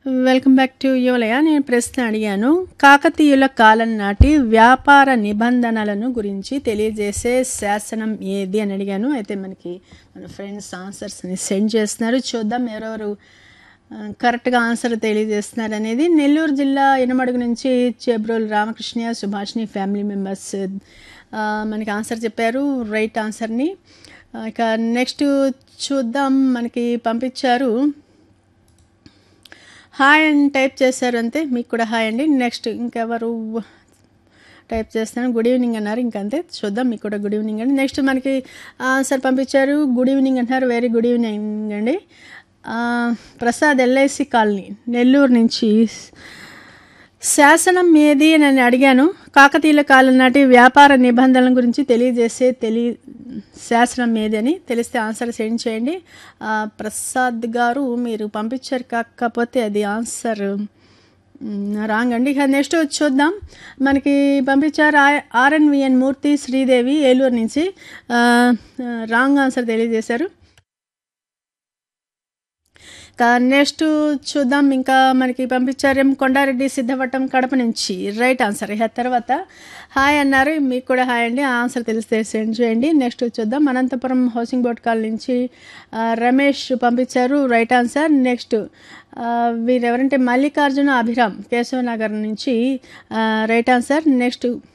welcome back to యువలయ నేను ప్రశ్న అడిగాను కాకతీయుల కాలం నాటి వ్యాపార నిబంధనలను గురించి తెలియజేసే శాసనం ఏది అని అడిగాను అయితే మనకి మన ఫ్రెండ్స్ ఆన్సర్స్ని సెండ్ చేస్తున్నారు చూద్దాం ఎవరెవరు ఆ, కరెక్ట్గా ఆన్సర్ తెలియజేస్తున్నారు అనేది నెల్లూరు జిల్లా ఇనమడుగు నుంచి చేబ్రోలు రామకృష్ణ సుభాష్ని ఫ్యామిలీ మెంబర్స్ ఆ, మనకి ఆన్సర్ చెప్పారు రైట్ ఆన్సర్ని ఆ, ఇక నెక్స్ట్ చూద్దాం మనకి పంపించారు హాయ్ అని టైప్ చేశారు అంతే మీకు కూడా హాయ్ అండి నెక్స్ట్ ఇంకెవరు టైప్ చేస్తాను గుడ్ ఈవినింగ్ అన్నారు ఇంకంతే చూద్దాం మీకు కూడా గుడ్ ఈవినింగ్ అండి నెక్స్ట్ మనకి ఆన్సర్ పంపించారు గుడ్ ఈవినింగ్ అంటున్నారు వెరీ గుడ్ ఈవినింగ్ అండి ఆ, ప్రసాద్ ఎల్ఐసి కాలనీ నెల్లూరు నుంచి శాసనం ఏది అని నేను అడిగాను కాకతీయుల కాలం నాటి వ్యాపార నిబంధనల గురించి తెలియజేసే తెలి శాసనం ఏది అని తెలిస్తే ఆన్సర్ సెండ్ చేయండి ఆ, ప్రసాద్ గారు మీరు పంపించారు కాకపోతే అది ఆన్సర్ రాంగ్ అండి ఇక నెక్స్ట్ చూద్దాం మనకి పంపించారు ఆ- ఆర్ఎన్విఎన్ మూర్తి శ్రీదేవి ఏలూరు నుంచి ఆ, రాంగ్ ఆన్సర్ తెలియజేశారు ఇంకా నెక్స్ట్ చూద్దాం ఇంకా మనకి పంపించారు కొండారెడ్డి సిద్ధవటం కడప నుంచి రైట్ ఆన్సర్ ఇక తర్వాత హాయ్ అన్నారు మీకు కూడా హాయ్ అండి ఆ ఆన్సర్ తెలిస్తే సెండ్ చేయండి నెక్స్ట్ చూద్దాం అనంతపురం హౌసింగ్ బోర్డ్ కాల్ నుంచి ఆ, రమేష్ పంపించారు రైట్ ఆన్సర్ నెక్స్ట్ ఆ, వీరెవరంటే మల్లికార్జున అభిరామ్ కేశవనగర్ నుంచి ఆ, రైట్ ఆన్సర్ నెక్స్ట్